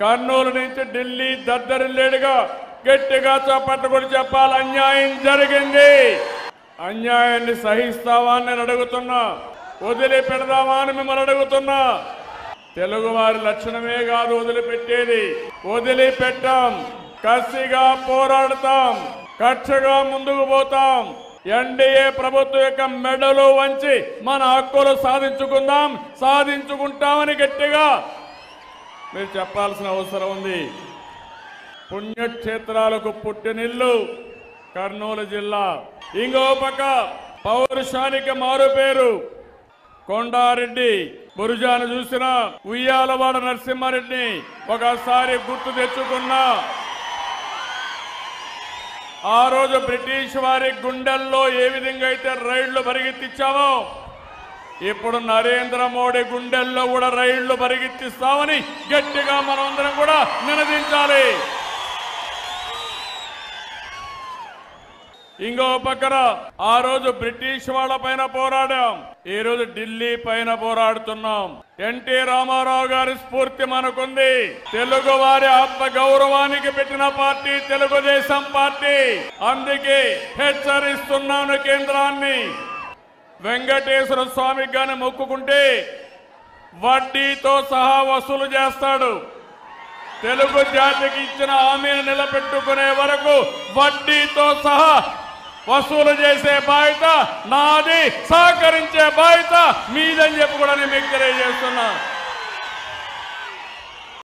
కర్నూలు నుంచి ఢిల్లీ దద్దరిల్లేడుగా గట్టిగా చప్పట్టుకుని చెప్పాలి అన్యాయం జరిగింది అన్యాయాన్ని సహిస్తావా అని నేను అడుగుతున్నా వదిలిపెడదామా అని మిమ్మల్ని అడుగుతున్నా తెలుగు వారి లక్షణమే కాదు వదిలిపెట్టేది వదిలిపెట్టాం కసిగా పోరాడతాం కక్షగా ముందుకు పోతాం ఎన్డీఏ ప్రభుత్వం యొక్క మెడలు వంచి మన హక్కులు సాధించుకుందాం సాధించుకుంటామని గట్టిగా మీరు చెప్పాల్సిన అవసరం ఉంది పుణ్యక్షేత్రాలకు పుట్టినిల్లు కర్నూలు జిల్లా ఇంకో పక్క పౌరుషానికి మారు పేరు కొండారెడ్డి బురుజాను చూసిన ఉయ్యాలవాడ నరసింహారెడ్డిని ఒకసారి గుర్తు తెచ్చుకున్నా ఆ రోజు బ్రిటిష్ వారి గుండెల్లో ఏ విధంగా అయితే రైళ్లు పరిగెత్తించామో ఇప్పుడు నరేంద్ర మోడీ గుండెల్లో కూడా రైళ్లు పరిగెత్తిస్తామని గట్టిగా మనమందరం కూడా నినదించాలి ఇంకో పక్కన ఆ రోజు బ్రిటిష్ వాళ్ళ పైన పోరాడాం ఈ రోజు ఢిల్లీ పైన పోరాడుతున్నాం ఎన్టీ రామారావు గారి స్ఫూర్తి మనకుంది తెలుగు వారి ఆత్మ గౌరవానికి పెట్టిన పార్టీ తెలుగుదేశం పార్టీ అందుకే హెచ్చరిస్తున్నాను కేంద్రాన్ని వెంకటేశ్వర స్వామికి గాని మొక్కుకుంటే వడ్డీతో సహా వసూలు చేస్తాడు తెలుగు జాతికి ఇచ్చిన హామీని నిలబెట్టుకునే వరకు వడ్డీతో సహా వసూలు చేసే బాధ్యత నాది సహకరించే బాధ్యత మీదని చెప్పి కూడా నేను మీకు తెలియజేస్తున్నా